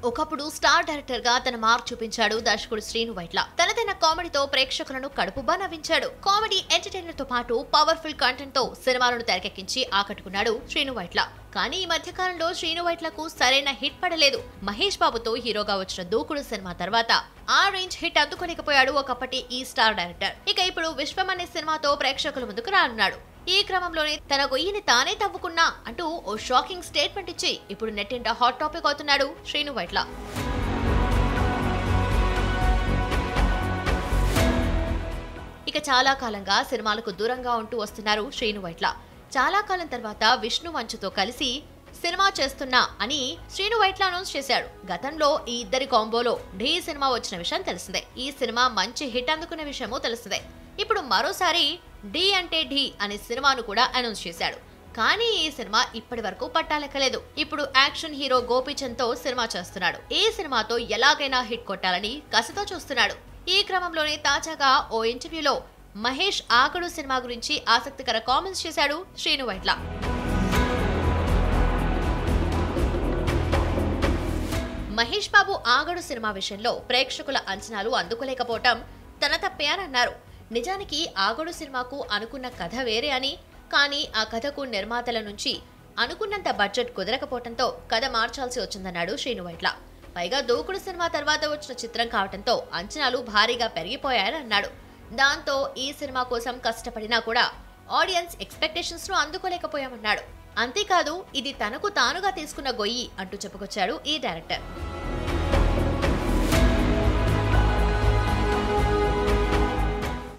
ఒకప్పుడు star director గా తన మార్క్ చూపించాడు దర్శకుడు శ్రీను వైట్ల తనదైన కామెడీతో ప్రేక్షకులను కడుపుబా నవ్వించాడు కామెడీ ఎంటర్టైనర్ తో పాటు పవర్ఫుల్ కంటెంట్ తో సినిమాలను తెరకెక్కించి ఆకట్టుకున్నాడు శ్రీను వైట్ల కానీ ఈ మధ్య కాలంలో శ్రీను వైట్లకు సరైన హిట్ పడలేదు మహేష్ బాబుతో హీరోగా వచ్చిన దూకుడు సినిమా తర్వాత ఆ రేంజ్ హిట్ అందుకోలేకపోయాడు ఒకప్పటి ఈ స్టార్ డైరెక్టర్ ఇక ఇప్పుడు విశ్వం అనే సినిమాతో ప్రేక్షకుల ముందుకు రానున్నాడు ఈ క్రమంలోనే తన గొయ్యిని తానే తవ్వుకున్నా అంటూ ఓ షాకింగ్ స్టేట్మెంట్ ఇచ్చి ఇప్పుడు నెట్టింట హాట్ టాపిక్ అవుతున్నాడు శ్రీను వైట్ల ఇక చాలా కాలంగా సినిమాలకు దూరంగా ఉంటూ వస్తున్నారు శ్రీను వైట్ల చాలా కాలం తర్వాత విష్ణు మంచుతో కలిసి సినిమా చేస్తున్నా అని శ్రీను వైట్ల అనౌన్స్ చేశాడు గతంలో ఈ ఇద్దరి కాంబోలో ఢీ సినిమా వచ్చిన విషయం తెలిసిందే ఈ సినిమా మంచి హిట్ అందుకున్న విషయమూ తెలిసిందే ఇప్పుడు మరోసారి ఢీ అంటే ఢీ అనే సినిమాను కూడా అనౌన్స్ చేశాడు కానీ ఈ సినిమా ఇప్పటి వరకు పట్టాలెక్కలేదు ఇప్పుడు యాక్షన్ హీరో గోపీచంద్ తో సినిమా చేస్తున్నాడు ఈ సినిమాతో ఎలాగైనా హిట్ కొట్టాలని కసితో చూస్తున్నాడు ఈ క్రమంలోనే తాజాగా ఓ ఇంటర్వ్యూలో మహేష్ ఆకడు సినిమా గురించి ఆసక్తికర కామెంట్స్ చేశాడు శ్రీను వైట్ల మహేష్ బాబు ఆగడు సినిమా విషయంలో ప్రేక్షకుల అంచనాలు అందుకోలేకపోవటం తన తప్పే అని అన్నారు నిజానికి ఆగడు సినిమాకు అనుకున్న కథ వేరే అని కానీ ఆ కథకు నిర్మాతల నుంచి అనుకున్నంత బడ్జెట్ కుదరకపోవడంతో కథ మార్చాల్సి వచ్చిందన్నాడు శ్రీను వైట్ల పైగా దూకుడు సినిమా తర్వాత వచ్చిన చిత్రం కావడంతో అంచనాలు భారీగా పెరిగిపోయాయని అన్నాడు దాంతో ఈ సినిమా కోసం కష్టపడినా కూడా ఆడియన్స్ ఎక్స్పెక్టేషన్స్ ను అందుకోలేకపోయామన్నాడు అంతేకాదు ఇది తనకు తానుగా తీసుకున్న గొయ్యి అంటూ చెప్పుకొచ్చాడు ఈ డైరెక్టర్